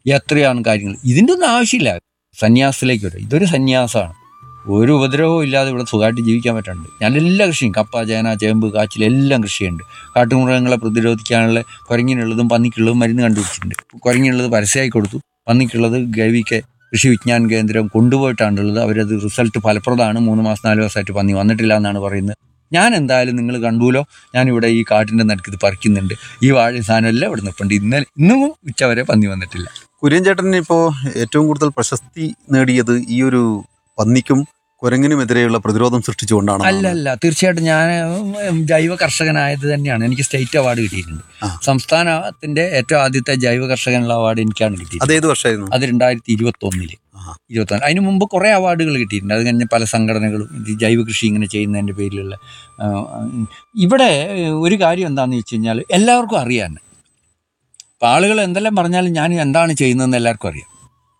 എത്രയാണ് കാര്യങ്ങൾ ഇതിൻ്റെ ഒന്നും ആവശ്യമില്ല സന്യാസത്തിലേക്ക് വരും ഇതൊരു സന്യാസമാണ് ഒരു ഉപദ്രവവും ഇല്ലാതെ ഇവിടെ സുഖമായിട്ട് ജീവിക്കാൻ പറ്റുന്നുണ്ട് ഞാൻ എല്ലാ കൃഷിയും കപ്പ ചേന ചേമ്പ് കാച്ചിൽ എല്ലാം കൃഷിയുണ്ട് കാട്ടുമൃഗങ്ങളെ പ്രതിരോധിക്കാനുള്ള കുരങ്ങിനുള്ളതും പന്നിക്കുള്ളതും മരുന്ന് കണ്ടുപിടിച്ചിട്ടുണ്ട് കുരങ്ങിനുള്ളത് പരസ്യമായി കൊടുത്തു പന്നിക്കുള്ളത് ഗവിക്ക് കൃഷി വിജ്ഞാന കേന്ദ്രം കൊണ്ടുപോയിട്ടാണുള്ളത് അവരത് റിസൾട്ട് ഫലപ്രദമാണ് മൂന്ന് മാസം നാല് മാസമായിട്ട് പന്നി വന്നിട്ടില്ല എന്നാണ് പറയുന്നത് ഞാൻ എന്തായാലും നിങ്ങൾ കണ്ടുല്ലോ ഞാനിവിടെ ഈ കാട്ടിൻ്റെ നടുക്ക് ഇത് പറിക്കുന്നുണ്ട് ഈ വാഴ സാധനം എല്ലാം ഇവിടെ നിൽപ്പുണ്ട് ഇന്നലെ ഇന്നും ഉച്ചവരെ പന്നി വന്നിട്ടില്ല കുര്യൻ ചേട്ടന് ഇപ്പോൾ ഏറ്റവും കൂടുതൽ പ്രശസ്തി നേടിയത് ഈ ഒരു പന്നിക്കും കുരങ്ങിനുമെതിരെയുള്ള പ്രതിരോധം സൃഷ്ടിച്ചുകൊണ്ടാണ് അല്ല അല്ല തീർച്ചയായിട്ടും ഞാൻ ഉം, ജൈവ കർഷകനായത് തന്നെയാണ് എനിക്ക് സ്റ്റേറ്റ് അവാർഡ് കിട്ടിയിട്ടുണ്ട് ആ. സംസ്ഥാനത്തിന്റെ ഏറ്റവും ആദ്യത്തെ ജൈവ കർഷകനുള്ള അവാർഡ് എനിക്കാണ് കിട്ടിയത് അത് ഏത് വർഷമായിരുന്നു അത് രണ്ടായിരത്തി ഇരുപത്തി ഒന്നില് ആഹാ. ഇരുപത്തി അതിന് മുമ്പ് കുറേ അവാർഡുകൾ കിട്ടിയിട്ടുണ്ട് അത് കഴിഞ്ഞ് പല സംഘടനകളും ഇത് ജൈവ കൃഷി ഇങ്ങനെ ചെയ്യുന്നതിൻ്റെ പേരിലുള്ള ആ, ഇവിടെ ഒരു കാര്യം എന്താണെന്ന് വെച്ച് കഴിഞ്ഞാൽ എല്ലാവർക്കും അറിയാൻ ഇപ്പം ആളുകൾ എന്തെല്ലാം പറഞ്ഞാലും ഞാൻ എന്താണ് ചെയ്യുന്നതെന്ന് എല്ലാവർക്കും അറിയാം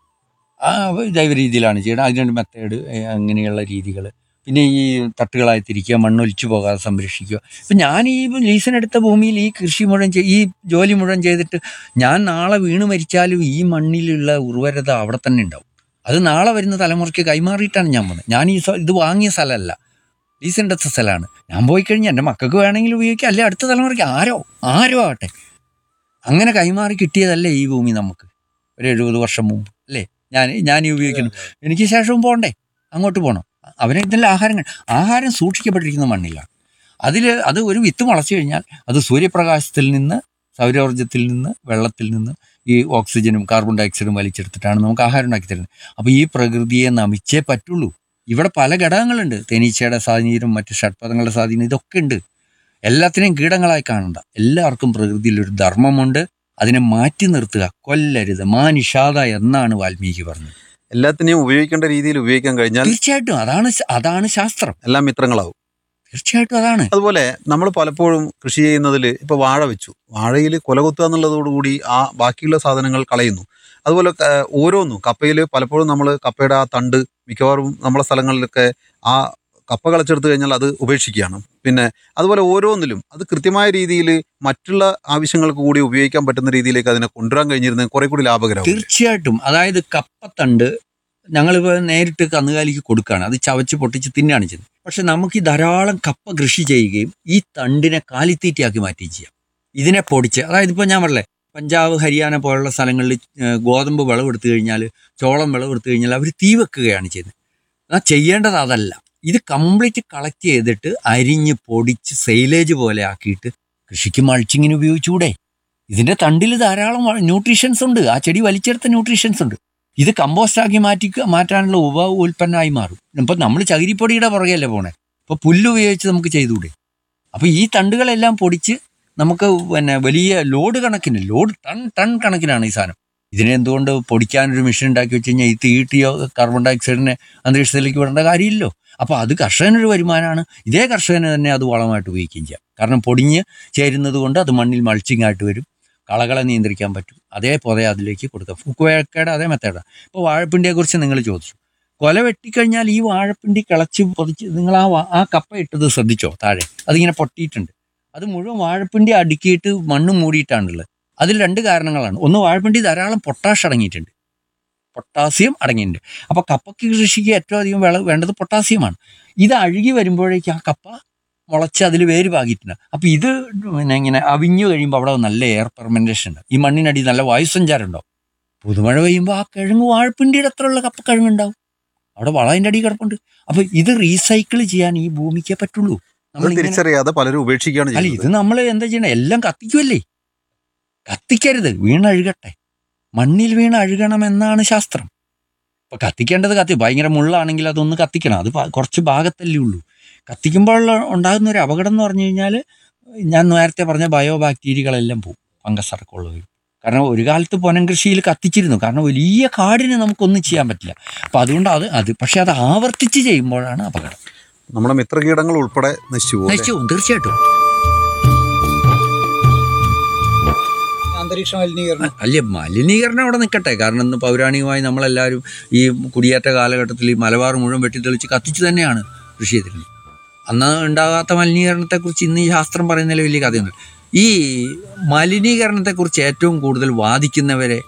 ആ ജൈവ രീതിയിലാണ് ചെയ്യുന്നത് അതിനൊരു മെത്തേഡ് അങ്ങനെയുള്ള രീതികൾ പിന്നെ ഈ തട്ടുകളായി തിരിക്കുക മണ്ണൊലിച്ചു പോകാതെ സംരക്ഷിക്കുക ഇപ്പം ഞാൻ ഈ ലീസിനെടുത്ത ഭൂമിയിൽ ഈ കൃഷി മുഴുവൻ ചെയ്- ഈ ജോലി മുഴുവൻ ചെയ്തിട്ട് ഞാൻ നാളെ വീണ് മരിച്ചാലും ഈ മണ്ണിലുള്ള ഉർവരത അവിടെ തന്നെ ഉണ്ടാവും അത് നാളെ വരുന്ന തലമുറയ്ക്ക് കൈമാറിയിട്ടാണ് ഞാൻ വന്നത് ഞാൻ ഈ സ്വ- ഇത് വാങ്ങിയ സ്ഥലമല്ല ലീസിനെടുത്ത സ്ഥലമാണ് ഞാൻ പോയി കഴിഞ്ഞാൽ എൻ്റെ മക്കൾക്ക് വേണമെങ്കിൽ ഉപയോഗിക്കാം അല്ലെ അടുത്ത തലമുറയ്ക്ക് ആരോ ആരോ ആവട്ടെ അങ്ങനെ കൈമാറി കിട്ടിയതല്ലേ ഈ ഭൂമി നമുക്ക് ഒരു എഴുപത് വർഷം മുമ്പ് അല്ലേ ഞാൻ ഞാൻ ഈ ഉപയോഗിക്കുന്നു എനിക്ക് ശേഷവും പോകണ്ടേ അങ്ങോട്ട് പോകണം അവരെ ഇതെല്ലാം ആഹാരങ്ങൾ ആഹാരം സൂക്ഷിക്കപ്പെട്ടിരിക്കുന്ന മണ്ണിലാണ് അതിൽ അത് ഒരു വിത്ത് മുളച്ചു കഴിഞ്ഞാൽ അത് സൂര്യപ്രകാശത്തിൽ നിന്ന് സൗരോർജ്ജത്തിൽ നിന്ന് വെള്ളത്തിൽ നിന്ന് ഈ ഓക്സിജനും കാർബൺ ഡയോക്സൈഡും വലിച്ചെടുത്തിട്ടാണ് നമുക്ക് ആഹാരം ഉണ്ടാക്കി തരുന്നത് അപ്പോൾ ഈ പ്രകൃതിയെ നമിച്ചേ പറ്റുള്ളൂ ഇവിടെ പല ഘടകങ്ങളുണ്ട് തേനീച്ചയുടെ സ്വാധീനം മറ്റ് ഷഡ്പദങ്ങളുടെ സ്വാധീനം ഇതൊക്കെ ഉണ്ട് എല്ലാത്തിനെയും കീടങ്ങളായി കാണണ്ട എല്ലാവർക്കും പ്രകൃതിയിൽ ഒരു ധർമ്മമുണ്ട് അതിനെ മാറ്റി നിർത്തുക കൊല്ലരുത് മാനിഷാദ എന്നാണ് വാൽമീകി പറഞ്ഞത് എല്ലാത്തിനെയും ഉപയോഗിക്കേണ്ട രീതിയിൽ ഉപയോഗിക്കാൻ കഴിഞ്ഞാൽ തീർച്ചയായിട്ടും അതാണ് ശ- അതാണ് ശാസ്ത്രം എല്ലാം മിത്രങ്ങളാവും തീർച്ചയായിട്ടും അതാണ് അതുപോലെ നമ്മൾ പലപ്പോഴും കൃഷി ചെയ്യുന്നതിൽ ഇപ്പൊ വാഴ വെച്ചു വാഴയിൽ കൊലകുത്തുക എന്നുള്ളതോടുകൂടി ആ ബാക്കിയുള്ള സാധനങ്ങൾ കളയുന്നു അതുപോലെ ക- ഓരോന്നും കപ്പയിൽ പലപ്പോഴും നമ്മൾ കപ്പയുടെ ആ തണ്ട് മിക്കവാറും നമ്മളെ സ്ഥലങ്ങളിലൊക്കെ ആ കപ്പ കളച്ചെടുത്ത് കഴിഞ്ഞാൽ അത് ഉപേക്ഷിക്കുകയാണ് പിന്നെ അതുപോലെ ഓരോന്നിലും അത് കൃത്യമായ രീതിയിൽ മറ്റുള്ള ആവശ്യങ്ങൾക്ക് കൂടി ഉപയോഗിക്കാൻ പറ്റുന്ന രീതിയിലേക്ക് അതിനെ കൊണ്ടുവരാൻ കഴിഞ്ഞിരുന്നത് കുറെ കൂടി ലാഭകരമാണ് തീർച്ചയായിട്ടും അതായത് കപ്പത്തണ്ട് ഞങ്ങളിപ്പോൾ നേരിട്ട് കന്നുകാലിക്ക് കൊടുക്കുകയാണ് അത് ചവച്ച് പൊട്ടിച്ച് തിന്നാണ് ചെയ്യുന്നത് പക്ഷെ നമുക്ക് ഈ ധാരാളം കപ്പ കൃഷി ചെയ്യുകയും ഈ തണ്ടിനെ കാലിത്തീറ്റയാക്കി മാറ്റുകയും ചെയ്യാം ഇതിനെ പൊടിച്ച് അതായത് ഇപ്പോൾ ഞാൻ പറഞ്ഞേ പഞ്ചാബ് ഹരിയാന പോലുള്ള സ്ഥലങ്ങളിൽ ഏഹ്, ഗോതമ്പ് വിളവെടുത്തു കഴിഞ്ഞാൽ ചോളം വിളവെടുത്തു കഴിഞ്ഞാൽ അവർ തീ വെക്കുകയാണ് ചെയ്യുന്നത് എന്നാൽ ചെയ്യേണ്ടത് അതല്ല ഇത് കംപ്ലീറ്റ് കളക്ട് ചെയ്തിട്ട് അരിഞ്ഞ് പൊടിച്ച് സെയിലേജ് പോലെ ആക്കിയിട്ട് കൃഷിക്ക് മൾച്ചിങ്ങിന് ഉപയോഗിച്ചുകൂടെ ഇതിന്റെ തണ്ടിൽ ധാരാളം ന്യൂട്രീഷൻസ് ഉണ്ട് ആ ചെടി വലിച്ചെടുത്ത ന്യൂട്രീഷൻസ് ഉണ്ട് ഇത് കമ്പോസ്റ്റ് ആക്കി മാറ്റി മാറ്റാനുള്ള ഉപ ഉൽപ്പന്നമായി മാറും ഇപ്പൊ നമ്മൾ ചകിരിപ്പൊടിയുടെ പുറകെയല്ലേ പോണേ ഇപ്പൊ പുല്ല് ഉപയോഗിച്ച് നമുക്ക് ചെയ്തുകൂടെ അപ്പൊ ഈ തണ്ടുകളെല്ലാം പൊടിച്ച് നമുക്ക് പിന്നെ വലിയ ലോഡ് കണക്കിന് ലോഡ് ടൺ ടൺ കണക്കിനാണ് ഈ സാധനം ഇതിനെ എന്തുകൊണ്ട് പൊടിക്കാനൊരു മെഷീൻ ഉണ്ടാക്കി വെച്ച് കഴിഞ്ഞാൽ ഈ തീട്ടിയോ കാർബൺ ഡയോക്സൈഡിനെ അന്തരീക്ഷത്തിലേക്ക് വിടേണ്ട കാര്യമില്ലല്ലോ അപ്പോൾ അത് കർഷകനൊരു വരുമാനമാണ് ഇതേ കർഷകന് തന്നെ അത് വളമായിട്ട് ഉപയോഗിക്കുകയും ചെയ്യാം കാരണം പൊടിഞ്ഞ് ചേരുന്നത് കൊണ്ട് അത് മണ്ണിൽ മൾച്ചിങ് ആയിട്ട് വരും കളകളെ നിയന്ത്രിക്കാൻ പറ്റും അതേപോലെ അതിലേക്ക് കൊടുക്കാം ഫുക്കുവേക്കയുടെ അതേ മെത്തേഡാണ് ഇപ്പോൾ വാഴപ്പിണ്ടിയെക്കുറിച്ച് നിങ്ങൾ ചോദിച്ചു കൊല വെട്ടിക്കഴിഞ്ഞാൽ ഈ വാഴപ്പിണ്ടി കിളച്ച് പൊതിച്ച് നിങ്ങൾ ആ വാ- ആ കപ്പ ഇട്ടത് ശ്രദ്ധിച്ചോ താഴെ അതിങ്ങനെ പൊട്ടിയിട്ടുണ്ട് അത് മുഴുവൻ വാഴപ്പിണ്ടി അടുക്കിയിട്ട് മണ്ണ് മൂടിയിട്ടാണുള്ളത് അതിൽ രണ്ട് കാരണങ്ങളാണ് ഒന്ന് വാഴപ്പിണ്ടി ധാരാളം പൊട്ടാഷ് അടങ്ങിയിട്ടുണ്ട് പൊട്ടാസ്യം അടങ്ങിയിട്ടുണ്ട് അപ്പോൾ കപ്പയ്ക്ക് കൃഷിക്ക് ഏറ്റവും അധികം വിള വേണ്ടത് പൊട്ടാസ്യമാണ് ഇത് അഴുകി വരുമ്പോഴേക്കും ആ കപ്പ മുളച്ച് അതിൽ വേര് പാകിയിട്ടുണ്ട് അപ്പോൾ ഇത് പിന്നെ ഇങ്ങനെ അവിഞ്ഞു കഴിയുമ്പോൾ അവിടെ നല്ല എയർ പെർമെൻറ്റേഷൻ ഉണ്ട് ഈ മണ്ണിനടി നല്ല വായുസഞ്ചാരം ഉണ്ടാവും പുതുമഴ പെയ്യുമ്പോൾ ആ കിഴങ്ങ് വാഴപ്പിണ്ടിയുടെ അത്രയുള്ള കപ്പ കിഴങ്ങുണ്ടാവും അവിടെ വളതിൻ്റെ അടി കിടപ്പുണ്ട് അപ്പോൾ ഇത് റീസൈക്കിൾ ചെയ്യാൻ ഈ ഭൂമിക്കേ പറ്റുള്ളൂ അത് നമ്മളിങ്ങനെ- തിരിച്ചറിയാതെ പലരും ഉപേക്ഷിക്കുകയാണ് അല്ല ചെയ്യുന്നത് ഇത് നമ്മൾ എന്താ ചെയ്യണേ എല്ലാം കത്തിക്കുമല്ലേ കത്തിക്കരുത് വീണഴുകട്ടെ മണ്ണിൽ വീണ് അഴുകണം എന്നാണ് ശാസ്ത്രം ഇപ്പൊ കത്തിക്കേണ്ടത് കത്തി ഭയങ്കര മുള്ളാണെങ്കിൽ അതൊന്ന് കത്തിക്കണം അത് പ- കുറച്ച് ഭാഗത്തല്ലേ ഉള്ളൂ കത്തിക്കുമ്പോൾ ഉണ്ടാകുന്ന ഒരു അപകടം എന്ന് പറഞ്ഞു കഴിഞ്ഞാൽ ഞാൻ നേരത്തെ പറഞ്ഞ ബയോ ബാക്ടീരിയകളെല്ലാം പോകും ഫംഗസ് അടക്കമുള്ള വരും കാരണം ഒരു കാലത്ത് പൊനം കൃഷിയിൽ കത്തിച്ചിരുന്നു കാരണം വലിയ കാടിന് നമുക്കൊന്നും ചെയ്യാൻ പറ്റില്ല അപ്പം അതുകൊണ്ട് അത് അത് പക്ഷെ അത് ആവർത്തിച്ച് ചെയ്യുമ്പോഴാണ് അപകടം നമ്മുടെ മിത്രകീടങ്ങൾ ഉൾപ്പെടെ നശിച്ചു പോകും അല്ലേ? നശിച്ചു പോകും, തീർച്ചയായിട്ടും അന്തരീക്ഷ മലിനീകരണം അല്ല മലിനീകരണം അവിടെ നിൽക്കട്ടെ കാരണം ഇന്ന് പൗരാണികമായി നമ്മളെല്ലാവരും ഈ കുടിയേറ്റ കാലഘട്ടത്തിൽ ഈ മലബാർ മുഴുവൻ വെട്ടിത്തെളിച്ച് കത്തിച്ചു തന്നെയാണ് കൃഷി ചെയ്തിരുന്നത് അന്ന് ഉണ്ടാകാത്ത മലിനീകരണത്തെക്കുറിച്ച് ഇന്ന് ഈ ശാസ്ത്രം പറയുന്നതിൽ വലിയ കഥയൊന്നും ഈ മലിനീകരണത്തെക്കുറിച്ച് ഏറ്റവും കൂടുതൽ വാദിക്കുന്നവരെ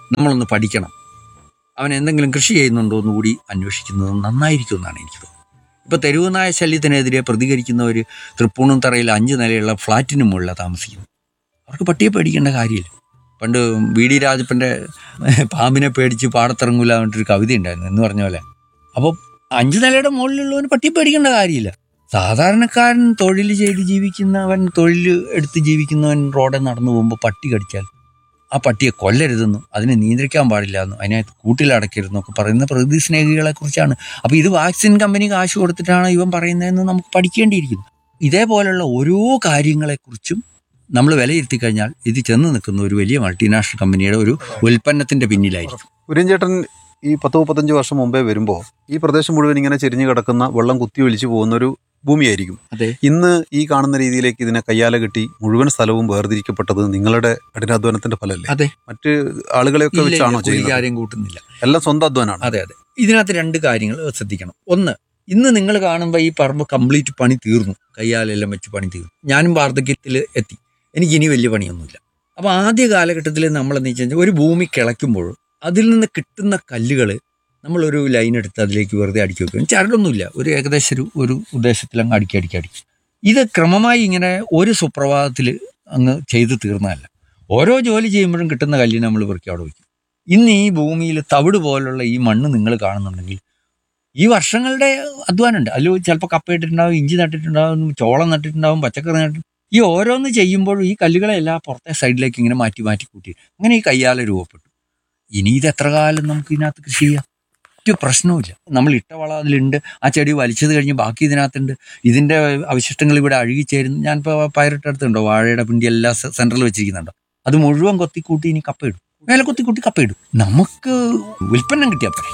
നമ്മളൊന്ന് പഠിക്കണം അവൻ എന്തെങ്കിലും കൃഷി ചെയ്യുന്നുണ്ടോ എന്ന് കൂടി അന്വേഷിക്കുന്നത് നന്നായിരിക്കും എന്നാണ് എനിക്ക് തോന്നുന്നത് ഇപ്പോൾ തെരുവ് നായ ശല്യത്തിനെതിരെ പ്രതികരിക്കുന്നവർ തൃപ്പൂണിത്തുറയിൽ തറയിൽ അഞ്ച് നിലയുള്ള ഫ്ലാറ്റിന് മുകളിലാണ് താമസിക്കുന്നത് അവർക്ക് പട്ടിയെ പേടിക്കേണ്ട കാര്യമില്ല പണ്ട് വി ഡി രാജപ്പൻ്റെ പാമ്പിനെ പേടിച്ച് പാടത്തിറങ്ങൂല എന്നിട്ടൊരു കവിത ഉണ്ടായിരുന്നു എന്ന് പറഞ്ഞ പോലെ അപ്പോൾ അഞ്ച് നിലയുടെ മുകളിലുള്ളവന് പട്ടിയെ പേടിക്കേണ്ട കാര്യമില്ല സാധാരണക്കാരൻ തൊഴിൽ ചെയ്ത് ജീവിക്കുന്നവൻ തൊഴിൽ എടുത്ത് ജീവിക്കുന്നവൻ റോഡിൽ നടന്നു പോകുമ്പോൾ പട്ടി കടിച്ചാൽ ആ പട്ടിയെ കൊല്ലരുതെന്നും അതിനെ നിയന്ത്രിക്കാൻ പാടില്ല എന്നും അതിനകത്ത് കൂട്ടിലടക്കരുതെന്നും ഒക്കെ പറയുന്ന പ്രകൃതി സ്നേഹികളെ കുറിച്ചാണ് അപ്പോൾ ഇത് വാക്സിൻ കമ്പനി കാശ് കൊടുത്തിട്ടാണ് ഇവൻ പറയുന്നതെന്ന് നമുക്ക് പഠിക്കേണ്ടിയിരിക്കുന്നു ഇതേപോലുള്ള ഓരോ കാര്യങ്ങളെക്കുറിച്ചും നമ്മൾ വിലയിരുത്തി കഴിഞ്ഞാൽ ഇത് ചെന്ന് നിൽക്കുന്ന ഒരു വലിയ മൾട്ടിനാഷണൽ കമ്പനിയുടെ ഒരു ഉൽപ്പന്നത്തിന്റെ പിന്നിലായിരിക്കും കുര്യൻ ചേട്ടൻ ഈ പത്ത് മുപ്പത്തഞ്ച് വർഷം മുമ്പേ വരുമ്പോൾ ഈ പ്രദേശം മുഴുവൻ ഇങ്ങനെ ചെരിഞ്ഞു കിടക്കുന്ന വെള്ളം കുത്തി ഒലിച്ചു പോകുന്ന ഒരു ഭൂമിയായിരിക്കും അതെ ഇന്ന് ഈ കാണുന്ന രീതിയിലേക്ക് ഇതിനെ കയ്യാല കെട്ടി മുഴുവൻ സ്ഥലവും വേർതിരിക്കപ്പെട്ടത് നിങ്ങളുടെ കഠിനാധ്വാനത്തിന്റെ ഫലമല്ലേ അതെ മറ്റ് ആളുകളെയൊക്കെ ഇല്ല, വെച്ചാണോ ഇല്ല, കൂലിക്ക് ചെയ്യുന്നത് ആരെയും കൂട്ടുന്നില്ല എല്ലാം സ്വന്തം അധ്വാനാണ് അതെ അതെ ഇതിനകത്ത് രണ്ട് കാര്യങ്ങൾ ശ്രദ്ധിക്കണം ഒന്ന് ഇന്ന് നിങ്ങൾ കാണുമ്പോൾ ഈ പറമ്പ് കംപ്ലീറ്റ് പണി തീർന്നു കയ്യാലെല്ലാം വെച്ച് പണി തീർന്നു ഞാനും വാർദ്ധക്യത്തിൽ എത്തി എനിക്ക് ഇനി വലിയ പണിയൊന്നുമില്ല അപ്പോൾ ആദ്യ കാലഘട്ടത്തിൽ നമ്മൾ എന്ന് വെച്ചാൽ ഒരു ഭൂമി കിളയ്ക്കുമ്പോൾ അതിൽ നിന്ന് കിട്ടുന്ന കല്ലുകൾ നമ്മളൊരു ലൈൻ എടുത്ത് അതിലേക്ക് വെറുതെ അടുക്കി വെക്കും ചരടൊന്നുമില്ല ഒരു ഏകദേശം ഒരു ഒരു ഉദ്ദേശത്തിൽ അങ്ങ് അടുക്കി അടുക്കി അടുക്കി ഇത് ക്രമമായി ഇങ്ങനെ ഒരു സുപ്രഭാതത്തിൽ അങ്ങ് ചെയ്ത് തീർന്നതല്ല ഓരോ ജോലി ചെയ്യുമ്പോഴും കിട്ടുന്ന കല്ലിനെ നമ്മൾ പെറുക്കി അവിടെ വയ്ക്കും ഇന്ന് ഈ ഭൂമിയിൽ തവിട് പോലുള്ള ഈ മണ്ണ് നിങ്ങൾ കാണുന്നുണ്ടെങ്കിൽ ഈ വർഷങ്ങളുടെ അധ്വാനമുണ്ട് അതിൽ ചിലപ്പോൾ കപ്പ ഇട്ടിട്ടുണ്ടാവും ഇഞ്ചി നട്ടിട്ടുണ്ടാവും ചോളം നട്ടിട്ടുണ്ടാവും പച്ചക്കറി നട്ടിട്ട് ഈ ഓരോന്ന് ചെയ്യുമ്പോഴും ഈ കല്ലുകളെല്ലാം പുറത്തെ സൈഡിലേക്ക് ഇങ്ങനെ മാറ്റി മാറ്റി കൂട്ടി അങ്ങനെ ഈ കയ്യാല രൂപപ്പെട്ടു ഇനി ഇത് എത്ര കാലം നമുക്ക് ഇതിനകത്ത് കൃഷി ചെയ്യാം ഒരു പ്രശ്നവുമില്ല നമ്മൾ ഇട്ട വളം അതിലുണ്ട് ആ ചെടി വലിച്ചത് കഴിഞ്ഞ് ബാക്കി ഇതിനകത്തുണ്ട് ഇതിൻ്റെ അവശിഷ്ടങ്ങൾ ഇവിടെ അഴുകിച്ചേരുന്നു ഞാനിപ്പോൾ പയറിട്ടെടുത്തുണ്ടോ വാഴയുടെ പിണ്ടി എല്ലാം സെൻട്രൽ വെച്ചിരിക്കുന്നുണ്ടോ അത് മുഴുവൻ കൊത്തിക്കൂട്ടി ഇനി കപ്പയിടും മേലെ കൊത്തിക്കൂട്ടി കപ്പയിടും നമുക്ക് ഉൽപ്പന്നം കിട്ടിയാൽ പോരെ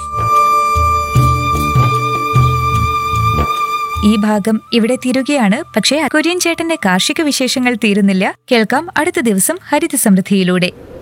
ഈ ഭാഗം ഇവിടെ തീരുകയാണ് പക്ഷേ കുര്യൻ ചേട്ടന്റെ കാർഷിക വിശേഷങ്ങൾ തീരുന്നില്ല കേൾക്കാം അടുത്ത ദിവസം ഹരിത സമൃദ്ധിയിലൂടെ